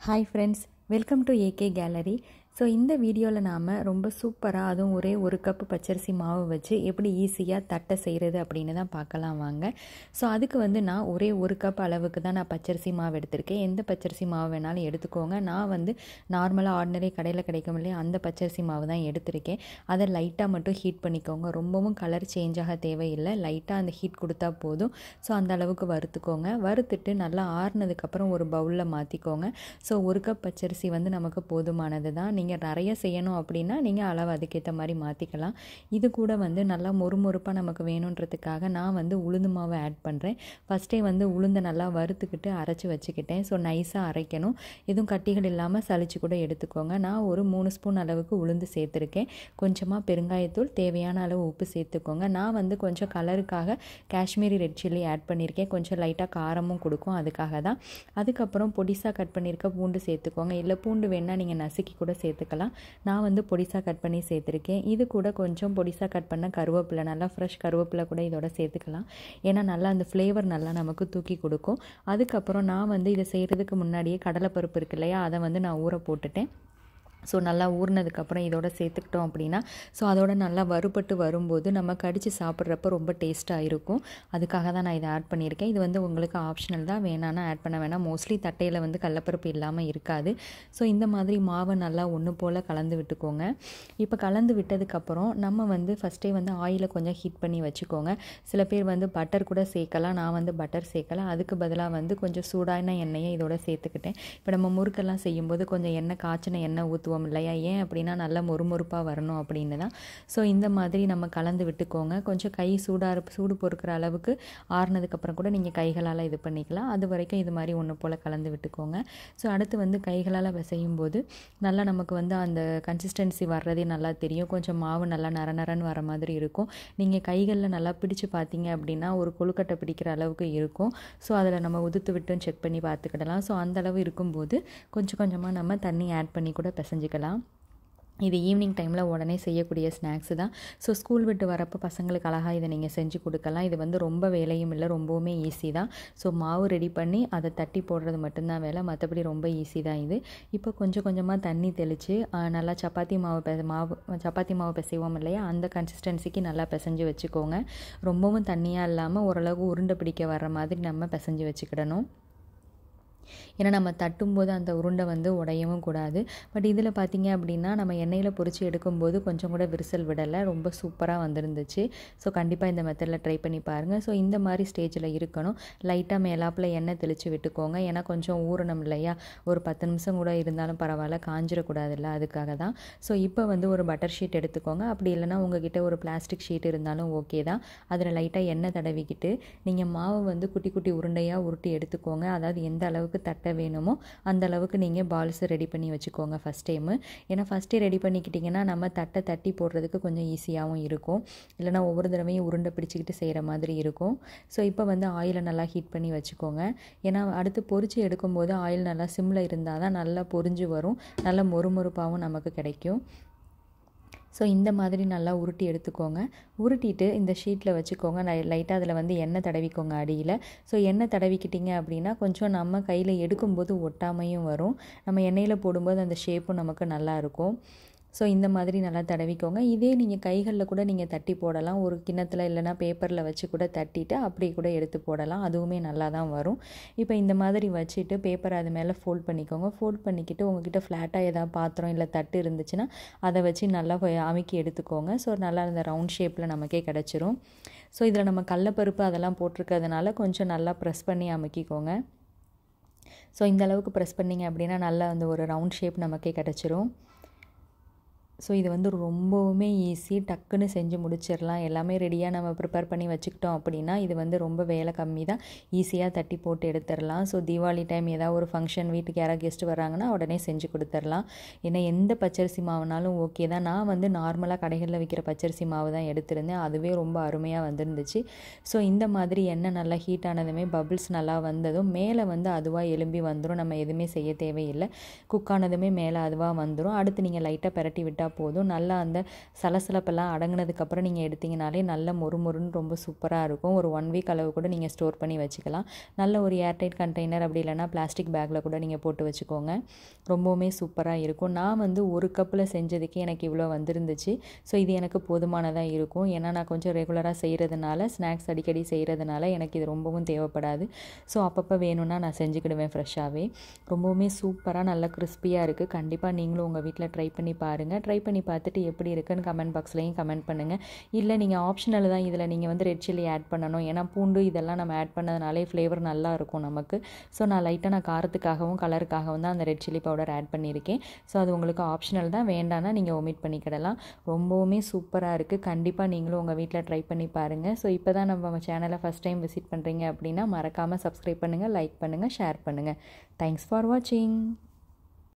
hi friends welcome to AK gallery so இந்த வீடியோவில் நாம் ரொம்ப சூப்பராக அதுவும் ஒரே ஒரு கப்பு பச்சரிசி மாவு வச்சு எப்படி ஈஸியாக தட்டை செய்கிறது அப்படின்னு தான் பார்க்கலாம் வாங்க ஸோ அதுக்கு வந்து நான் ஒரே ஒரு கப் அளவுக்கு தான் நான் பச்சரிசி மாவு எடுத்திருக்கேன் எந்த பச்சரிசி மாவு வேணாலும் எடுத்துக்கோங்க நான் வந்து நார்மலாக ஆர்டினரி கடையில் கிடைக்கும் இல்லையா அந்த பச்சரிசி மாவு தான் எடுத்திருக்கேன் அதை லைட்டாக மட்டும் ஹீட் பண்ணிக்கோங்க ரொம்பவும் கலர் சேஞ்ச் ஆக தேவையில்லை லைட்டாக அந்த ஹீட் கொடுத்தா போதும் ஸோ அந்த அளவுக்கு வறுத்துக்கோங்க வறுத்துட்டு நல்லா ஆறுனதுக்கப்புறம் ஒரு பவுலில் மாற்றிக்கோங்க ஸோ ஒரு கப் பச்சரிசி வந்து நமக்கு போதுமானது தான் நீங்கள் நிறைய செய்யணும் அப்படின்னா நீங்கள் அளவு அதுக்கேற்ற மாதிரி மாற்றிக்கலாம் இது கூட வந்து நல்லா மொறுமொறுப்பாக நமக்கு வேணுன்றதுக்காக நான் வந்து உளுந்து மாவை ஆட் பண்ணுறேன் ஃபஸ்ட்டே வந்து உளுந்தை நல்லா வறுத்துக்கிட்டு அரைச்சி வச்சுக்கிட்டேன் ஸோ நைஸாக அரைக்கணும் எதுவும் கட்டிகள் இல்லாமல் சளிச்சு கூட எடுத்துக்கோங்க நான் ஒரு மூணு ஸ்பூன் அளவுக்கு உளுந்து சேர்த்துருக்கேன் கொஞ்சமாக பெருங்காயத்தூள் தேவையான அளவு உப்பு சேர்த்துக்கோங்க நான் வந்து கொஞ்சம் கலருக்காக காஷ்மீரி ரெட் சில்லி ஆட் பண்ணியிருக்கேன் கொஞ்சம் லைட்டாக காரமும் கொடுக்கும் அதுக்காக தான் அதுக்கப்புறம் பொடிசாக கட் பண்ணியிருக்க பூண்டு சேர்த்துக்கோங்க இல்லை பூண்டு வேணால் நீங்கள் நசுக்கி கூட சேர்த்துக்கலாம் நான் வந்து பொடிசாக கட் பண்ணி சேர்த்துருக்கேன் இது கூட கொஞ்சம் பொடிசாக கட் பண்ண கருவேப்பிலை நல்லா ஃப்ரெஷ் கருவேப்பிலை கூட இதோட சேர்த்துக்கலாம் ஏன்னா நல்லா அந்த ஃப்ளேவர் நல்லா நமக்கு தூக்கி கொடுக்கும் அதுக்கப்புறம் நான் வந்து இதை செய்கிறதுக்கு முன்னாடியே கடலைப்பருப்பு இருக்கு இல்லையா அதை வந்து நான் ஊற போட்டுட்டேன் ஸோ நல்லா ஊறினதுக்கப்புறம் இதோட சேர்த்துக்கிட்டோம் அப்படின்னா ஸோ அதோட நல்லா வறுபட்டு வரும்போது நம்ம கடித்து சாப்பிட்றப்ப ரொம்ப டேஸ்ட்டாக இருக்கும் அதுக்காக தான் நான் இதை ஆட் பண்ணியிருக்கேன் இது வந்து உங்களுக்கு ஆப்ஷனல் தான் வேணான்னா ஆட் பண்ண வேணாம் மோஸ்ட்லி தட்டையில் வந்து கடலப்பருப்பு இல்லாமல் இருக்காது ஸோ இந்த மாதிரி மாவை நல்லா ஒன்று போல் கலந்து விட்டுக்கோங்க இப்போ கலந்து விட்டதுக்கப்புறம் நம்ம வந்து ஃபஸ்ட்டே வந்து ஆயிலை கொஞ்சம் ஹீட் பண்ணி வச்சுக்கோங்க சில பேர் வந்து பட்டர் கூட சேர்க்கலாம் நான் வந்து பட்டர் சேர்க்கல அதுக்கு பதிலாக வந்து கொஞ்சம் சூடான எண்ணெயை இதோட சேர்த்துக்கிட்டேன் இப்போ நம்ம முறுக்கெல்லாம் செய்யும்போது கொஞ்சம் எண்ணெய் காய்ச்சின எண்ணெய் ஊற்றுவோம் ஊற்றுவோம் இல்லையா ஏன் அப்படின்னா நல்லா மொறுமொறுப்பாக வரணும் அப்படின்னு தான் ஸோ இந்த மாதிரி நம்ம கலந்து விட்டுக்கோங்க கொஞ்சம் கை சூடாக சூடு பொறுக்கிற அளவுக்கு ஆறுனதுக்கப்புறம் கூட நீங்கள் கைகளால் இது பண்ணிக்கலாம் அது வரைக்கும் இது மாதிரி ஒன்று போல் கலந்து விட்டுக்கோங்க ஸோ அடுத்து வந்து கைகளால் பிசையும் போது நல்லா நமக்கு வந்து அந்த கன்சிஸ்டன்சி வர்றதே நல்லா தெரியும் கொஞ்சம் மாவு நல்லா நர நரன்னு வர மாதிரி இருக்கும் நீங்கள் கைகளில் நல்லா பிடிச்சு பார்த்தீங்க அப்படின்னா ஒரு கொழுக்கட்டை பிடிக்கிற அளவுக்கு இருக்கும் ஸோ அதில் நம்ம உதுத்து விட்டும் செக் பண்ணி பார்த்துக்கிடலாம் ஸோ அந்தளவு இருக்கும்போது கொஞ்சம் கொஞ்சமாக நம்ம தண்ணி ஆட் பண்ணி கூட பிசைஞ்சிக்கலாம் இது ஈவினிங் டைமில் உடனே செய்யக்கூடிய ஸ்நாக்ஸு தான் ஸோ ஸ்கூல் விட்டு வரப்போ பசங்களுக்கு அழகாக இதை நீங்கள் செஞ்சு கொடுக்கலாம் இது வந்து ரொம்ப வேலையும் இல்லை ரொம்பவுமே ஈஸி தான் ஸோ மாவு ரெடி பண்ணி அதை தட்டி போடுறது மட்டும்தான் வேலை மற்றபடி ரொம்ப ஈஸி தான் இது இப்போ கொஞ்சம் கொஞ்சமாக தண்ணி தெளித்து நல்லா சப்பாத்தி மாவு பெ மாவு சப்பாத்தி மாவு பிசைவோம் இல்லையா அந்த கன்சிஸ்டன்சிக்கு நல்லா பிசைஞ்சு வச்சுக்கோங்க ரொம்பவும் தண்ணியாக இல்லாமல் ஓரளவு உருண்டை பிடிக்க வர்ற மாதிரி நம்ம பிசைஞ்சு வச்சுக்கிடணும் ஏன்னா நம்ம தட்டும்போது அந்த உருண்டை வந்து உடையவும் கூடாது பட் இதில் பார்த்திங்க அப்படின்னா நம்ம எண்ணெயில் பொறிச்சு எடுக்கும்போது கொஞ்சம் கூட விரிசல் விடலை ரொம்ப சூப்பராக வந்துருந்துச்சு ஸோ கண்டிப்பாக இந்த மெத்தடில் ட்ரை பண்ணி பாருங்கள் ஸோ இந்த மாதிரி ஸ்டேஜில் இருக்கணும் லைட்டாக மேலாப்பில் எண்ணெய் தெளித்து விட்டுக்கோங்க ஏன்னா கொஞ்சம் ஊறணும் இல்லையா ஒரு பத்து நிமிஷம் கூட இருந்தாலும் பரவாயில்ல காஞ்சிடக்கூடாதுல்ல அதுக்காக தான் ஸோ இப்போ வந்து ஒரு பட்டர் ஷீட் எடுத்துக்கோங்க அப்படி இல்லைனா உங்ககிட்ட ஒரு பிளாஸ்டிக் ஷீட் இருந்தாலும் ஓகே தான் அதில் லைட்டாக எண்ணெய் தடவிக்கிட்டு நீங்கள் மாவை வந்து குட்டி குட்டி உருண்டையாக உருட்டி எடுத்துக்கோங்க அதாவது எந்த அளவுக்கு தட்டை வேணுமோ அந்த அளவுக்கு நீங்கள் பால்ஸை ரெடி பண்ணி வச்சுக்கோங்க ஃபஸ்ட் டைமு ஏன்னா ஃபஸ்ட்டே ரெடி பண்ணிக்கிட்டிங்கன்னா நம்ம தட்டை தட்டி போடுறதுக்கு கொஞ்சம் ஈஸியாகவும் இருக்கும் இல்லைனா ஒவ்வொரு தடவையும் உருண்டை பிடிச்சிக்கிட்டு செய்கிற மாதிரி இருக்கும் ஸோ இப்போ வந்து ஆயிலை நல்லா ஹீட் பண்ணி வச்சுக்கோங்க ஏன்னா அடுத்து பொறிச்சு எடுக்கும்போது ஆயில் நல்லா சிம்மில் இருந்தால் தான் நல்லா பொரிஞ்சு வரும் நல்லா மொறுமொறுப்பாகவும் நமக்கு கிடைக்கும் ஸோ இந்த மாதிரி நல்லா உருட்டி எடுத்துக்கோங்க உருட்டிட்டு இந்த ஷீட்டில் வச்சுக்கோங்க லைட்டாக அதில் வந்து எண்ணெய் தடவிக்கோங்க அடியில் ஸோ எண்ணெய் தடவிக்கிட்டிங்க அப்படின்னா கொஞ்சம் நம்ம கையில் எடுக்கும்போது ஒட்டாமையும் வரும் நம்ம எண்ணெயில் போடும்போது அந்த ஷேப்பும் நமக்கு நல்லாயிருக்கும் ஸோ இந்த மாதிரி நல்லா தடவிக்கோங்க இதே நீங்கள் கைகளில் கூட நீங்கள் தட்டி போடலாம் ஒரு கிண்ணத்தில் இல்லைனா பேப்பரில் வச்சு கூட தட்டிட்டு அப்படி கூட எடுத்து போடலாம் அதுவுமே நல்லா தான் வரும் இப்போ இந்த மாதிரி வச்சுட்டு பேப்பரை அது மேலே ஃபோல்ட் பண்ணிக்கோங்க ஃபோல்ட் பண்ணிக்கிட்டு உங்ககிட்ட ஃப்ளாட்டாக ஏதாவது பாத்திரம் இல்லை தட்டு இருந்துச்சுன்னா அதை வச்சு நல்லா அமுக்கி எடுத்துக்கோங்க ஸோ நல்லா அந்த ரவுண்ட் ஷேப்பில் நமக்கே கிடச்சிரும் ஸோ இதில் நம்ம கடலப்பருப்பு அதெல்லாம் போட்டிருக்கிறதுனால கொஞ்சம் நல்லா ப்ரெஸ் பண்ணி அமுக்கிக்கோங்க ஸோ இந்த அளவுக்கு ப்ரெஸ் பண்ணிங்க அப்படின்னா நல்லா அந்த ஒரு ரவுண்ட் ஷேப் நமக்கே கிடச்சிரும் ஸோ இது வந்து ரொம்பவுமே ஈஸி டக்குன்னு செஞ்சு முடிச்சிடலாம் எல்லாமே ரெடியாக நம்ம ப்ரிப்பேர் பண்ணி வச்சுக்கிட்டோம் அப்படின்னா இது வந்து ரொம்ப வேலை கம்மி தான் ஈஸியாக தட்டி போட்டு எடுத்துடலாம் ஸோ தீபாவளி டைம் ஏதாவது ஒரு ஃபங்க்ஷன் வீட்டுக்கு யாராவது கெஸ்ட் வராங்கன்னா உடனே செஞ்சு கொடுத்துடலாம் ஏன்னா எந்த பச்சரிசி மாவுனாலும் ஓகே தான் நான் வந்து நார்மலாக கடைகளில் விற்கிற பச்சரிசி மாவு தான் எடுத்திருந்தேன் அதுவே ரொம்ப அருமையாக வந்துருந்துச்சு ஸோ இந்த மாதிரி எண்ணெய் நல்லா ஹீட் ஆனதுமே பபிள்ஸ் நல்லா வந்ததும் மேலே வந்து அதுவாக எலும்பி வந்துடும் நம்ம எதுவுமே செய்ய தேவையில்லை குக் ஆனதுமே மேலே அதுவாக வந்துடும் அடுத்து நீங்கள் லைட்டாக பரட்டி விட்டால் இருந்தால் போதும் நல்லா அந்த சலசலப்பெல்லாம் அடங்கினதுக்கப்புறம் நீங்கள் எடுத்தீங்கனாலே நல்ல மொறு மொறுன்னு ரொம்ப சூப்பராக இருக்கும் ஒரு ஒன் வீக் அளவு கூட நீங்கள் ஸ்டோர் பண்ணி வச்சுக்கலாம் நல்ல ஒரு ஏர்டைட் கண்டெய்னர் அப்படி இல்லைனா பிளாஸ்டிக் பேக்கில் கூட நீங்கள் போட்டு வச்சுக்கோங்க ரொம்பவுமே சூப்பராக இருக்கும் நான் வந்து ஒரு கப்பில் செஞ்சதுக்கு எனக்கு இவ்வளோ வந்துருந்துச்சு ஸோ இது எனக்கு போதுமானதாக இருக்கும் ஏன்னா நான் கொஞ்சம் ரெகுலராக செய்கிறதுனால ஸ்நாக்ஸ் அடிக்கடி செய்கிறதுனால எனக்கு இது ரொம்பவும் தேவைப்படாது ஸோ அப்பப்போ வேணும்னா நான் செஞ்சுக்கிடுவேன் ஃப்ரெஷ்ஷாகவே ரொம்பவுமே சூப்பராக நல்லா கிறிஸ்பியாக இருக்குது கண்டிப்பாக நீங்களும் உங்கள் வீட்டில் ட்ரை பண்ணி பாருங்கள் ட்ரை பண்ணி பார்த்துட்டு எப்படி இருக்குன்னு கமெண்ட் பாக்ஸ்லையும் கமெண்ட் பண்ணுங்கள் இல்லை நீங்கள் ஆப்ஷனல் தான் இதில் நீங்கள் வந்து ரெட் சில்லி ஆட் பண்ணணும் ஏன்னா பூண்டு இதெல்லாம் நம்ம ஆட் பண்ணதுனாலே ஃப்ளேவர் நல்லா இருக்கும் நமக்கு ஸோ நான் லைட்டாக நான் காரத்துக்காகவும் கலருக்காகவும் தான் அந்த ரெட் சில்லி பவுடர் ஆட் பண்ணியிருக்கேன் ஸோ அது உங்களுக்கு ஆப்ஷனல் தான் வேண்டாம்னா நீங்கள் ஒமிட் பண்ணிக்கிடலாம் ரொம்பவுமே சூப்பராக இருக்குது கண்டிப்பாக நீங்களும் உங்கள் வீட்டில் ட்ரை பண்ணி பாருங்கள் ஸோ இப்போ தான் நம்ம சேனலை ஃபஸ்ட் டைம் விசிட் பண்ணுறீங்க அப்படின்னா மறக்காமல் சப்ஸ்கிரைப் பண்ணுங்கள் லைக் பண்ணுங்கள் ஷேர் பண்ணுங்கள் தேங்க்ஸ் ஃபார் வாட்சிங்